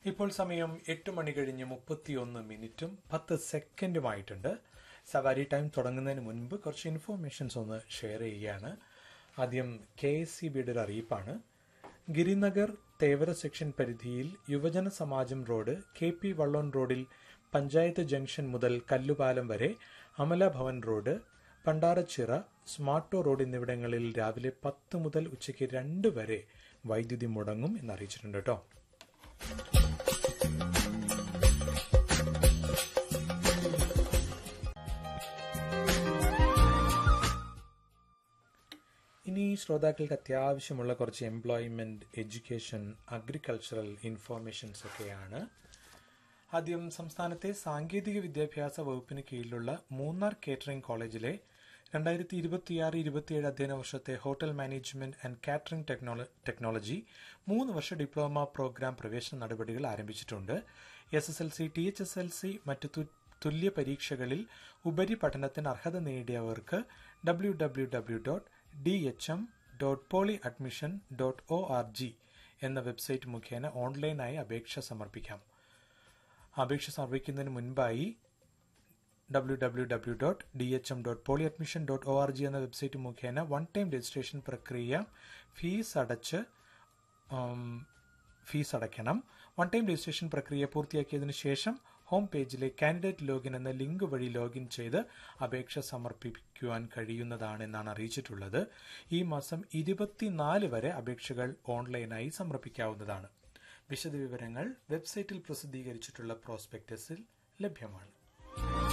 ഇപ്പോൾ സമയം എട്ട് മണി കഴിഞ്ഞ് മുപ്പത്തിയൊന്ന് മിനിറ്റും പത്ത് സെക്കൻഡുമായിട്ടുണ്ട് സവാരി ടൈം തുടങ്ങുന്നതിന് മുൻപ് കുറച്ച് ഇൻഫോർമേഷൻസ് ഒന്ന് ഷെയർ ചെയ്യുകയാണ് ആദ്യം കെ എസ് സി ബിയുടെ ഒരു അറിയിപ്പാണ് ഗിരിനഗർ തേവര സെക്ഷൻ പരിധിയിൽ യുവജന സമാജം റോഡ് കെ പി വള്ളോൺ റോഡിൽ പഞ്ചായത്ത് ജംഗ്ഷൻ മുതൽ കല്ലുപാലം വരെ അമല ഭവൻ റോഡ് പണ്ടാരച്ചിറ സ്മാർട്ടോ റോഡ് എന്നിവിടങ്ങളിൽ രാവിലെ പത്ത് മുതൽ ഉച്ചയ്ക്ക് രണ്ട് വരെ വൈദ്യുതി മുടങ്ങും എന്നറിയിച്ചിട്ടുണ്ട് കേട്ടോ ഇനി ശ്രോതാക്കൾക്ക് അത്യാവശ്യമുള്ള കുറച്ച് എംപ്ലോയ്മെന്റ് എഡ്യൂക്കേഷൻ അഗ്രികൾച്ചറൽ ഇൻഫോർമേഷൻസ് ഒക്കെയാണ് ആദ്യം സംസ്ഥാനത്തെ സാങ്കേതിക വിദ്യാഭ്യാസ വകുപ്പിന് കീഴിലുള്ള മൂന്നാർ കേറ്ററിംഗ് കോളേജിലെ രണ്ടായിരത്തി ഇരുപത്തിയാറ് ഇരുപത്തിയേഴ് അധ്യയന വർഷത്തെ hotel management and catering technology മൂന്ന് വർഷ ഡിപ്ലോമ പ്രോഗ്രാം പ്രവേശന നടപടികൾ ആരംഭിച്ചിട്ടുണ്ട് S S L C T H S L C മറ്റ് തുല്യ പരീക്ഷകളിൽ ഉപരിപഠനത്തിന് അർഹത നേടിയവർക്ക് W W W dot D H M dot poly admission dot O R G എന്ന വെബ്സൈറ്റ് മുഖേന ഓൺലൈനായി അപേക്ഷ സമർപ്പിക്കാം അപേക്ഷ സമർപ്പിക്കുന്നതിന് മുൻപായി W W W dot D H M dot poly admission dot O R G എന്ന വെബ്സൈറ്റ് മുഖേന വൺ ടൈം രജിസ്ട്രേഷൻ പ്രക്രിയ ഫീസ് അടച്ച് ഫീസ് അടയ്ക്കണം വൺ ടൈം രജിസ്ട്രേഷൻ പ്രക്രിയ പൂർത്തിയാക്കിയതിനു ശേഷം ഹോം പേജിലെ കാൻഡിഡേറ്റ് ലോഗിൻ എന്ന ലിങ്ക് വഴി ലോഗിൻ ചെയ്ത് അപേക്ഷ സമർപ്പിക്കുവാൻ കഴിയുന്നതാണെന്നാണ് അറിയിച്ചിട്ടുള്ളത് ഈ മാസം ഇരുപത്തിനാല് വരെ അപേക്ഷകൾ ഓൺലൈനായി സമർപ്പിക്കാവുന്നതാണ് വിശദവിവരങ്ങൾ വെബ്സൈറ്റിൽ പ്രസിദ്ധീകരിച്ചിട്ടുള്ള പ്രോസ്പെക്ടസിൽ ലഭ്യമാണ്